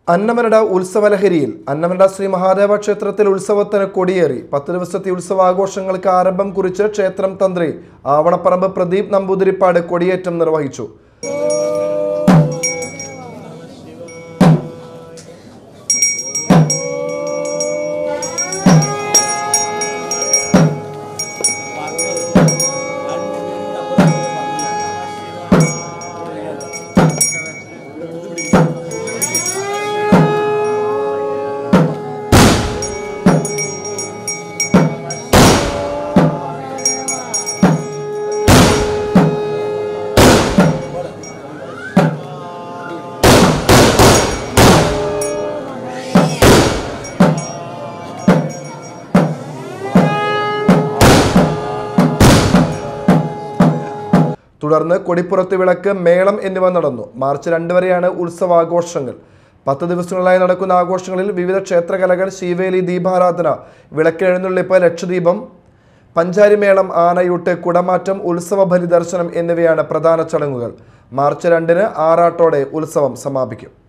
അന്നമനട ഉത്സവലഹരിയിൽ അന്നമനട ശ്രീ മഹാദേവ ക്ഷേത്രത്തിൽ ഉത്സവത്തിന് കൊടിയേറി പത്ത് ദിവസത്തെ ഉത്സവാഘോഷങ്ങൾക്ക് ആരംഭം കുറിച്ച് ക്ഷേത്രം തന്ത്രി ആവണപ്പറമ്പ് പ്രദീപ് നമ്പൂതിരിപ്പാട് കൊടിയേറ്റം നിർവഹിച്ചു തുടർന്ന് കൊടിപ്പുറത്ത് വിളക്ക് മേളം എന്നിവ നടന്നു മാർച്ച് രണ്ട് വരെയാണ് ഉത്സവാഘോഷങ്ങൾ പത്ത് ദിവസങ്ങളായി നടക്കുന്ന ആഘോഷങ്ങളിൽ വിവിധ ക്ഷേത്രകലകൾ ശീവേലി ദീപാരാധന വിളക്കെഴുന്നള്ളിപ്പ് ലക്ഷദീപം പഞ്ചാരിമേളം ആനയൂട്ട് കുടമാറ്റം ഉത്സവ ബലി ദർശനം എന്നിവയാണ് പ്രധാന ചടങ്ങുകൾ മാർച്ച് രണ്ടിന് ആറാട്ടോടെ ഉത്സവം സമാപിക്കും